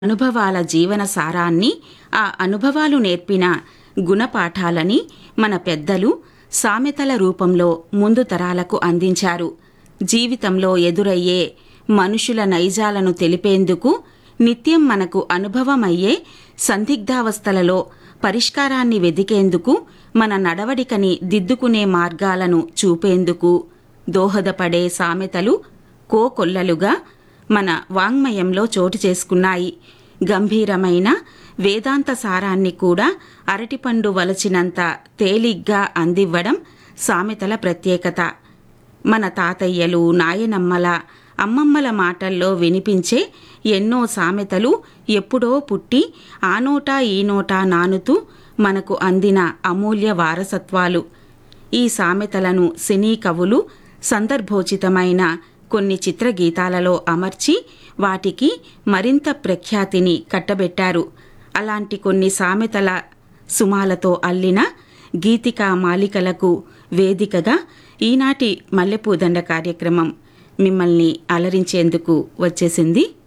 అనుభవాల జీవన సారాన్ని ఆ అనుభవాలు నేర్పిన గుణపాఠాలని మన పెద్దలు సామెతల రూపంలో ముందు తరాలకు అందించారు జీవితంలో ఎదురయ్యే మనుషుల నైజాలను తెలిపేందుకు నిత్యం మనకు అనుభవమయ్యే సందిగ్ధావస్థలలో పరిష్కారాన్ని వెదికేందుకు మన నడవడికని దిద్దుకునే మార్గాలను చూపేందుకు దోహదపడే సామెతలు కోకొల్లలుగా మన వాంగ్మయంలో చోటు చేసుకున్నాయి గంభీరమైన వేదాంత సారాన్ని కూడా అరటిపండు వలచినంత తేలిగ్గా అందివ్వడం సామెతల ప్రత్యేకత మన తాతయ్యలు నాయనమ్మల అమ్మమ్మల మాటల్లో వినిపించే ఎన్నో సామెతలు ఎప్పుడో పుట్టి ఆ నోటా ఈ నోటా నానుతూ మనకు అందిన అమూల్య వారసత్వాలు ఈ సామెతలను సినీ కవులు సందర్భోచితమైన కొన్ని చిత్రగీతాలలో అమర్చి వాటికి మరింత ప్రఖ్యాతిని కట్టబెట్టారు అలాంటి కొన్ని సామెతల సుమాలతో అల్లిన గీతికా మాలికలకు వేదికగా ఈనాటి మల్లెపూదండ కార్యక్రమం మిమ్మల్ని అలరించేందుకు వచ్చేసింది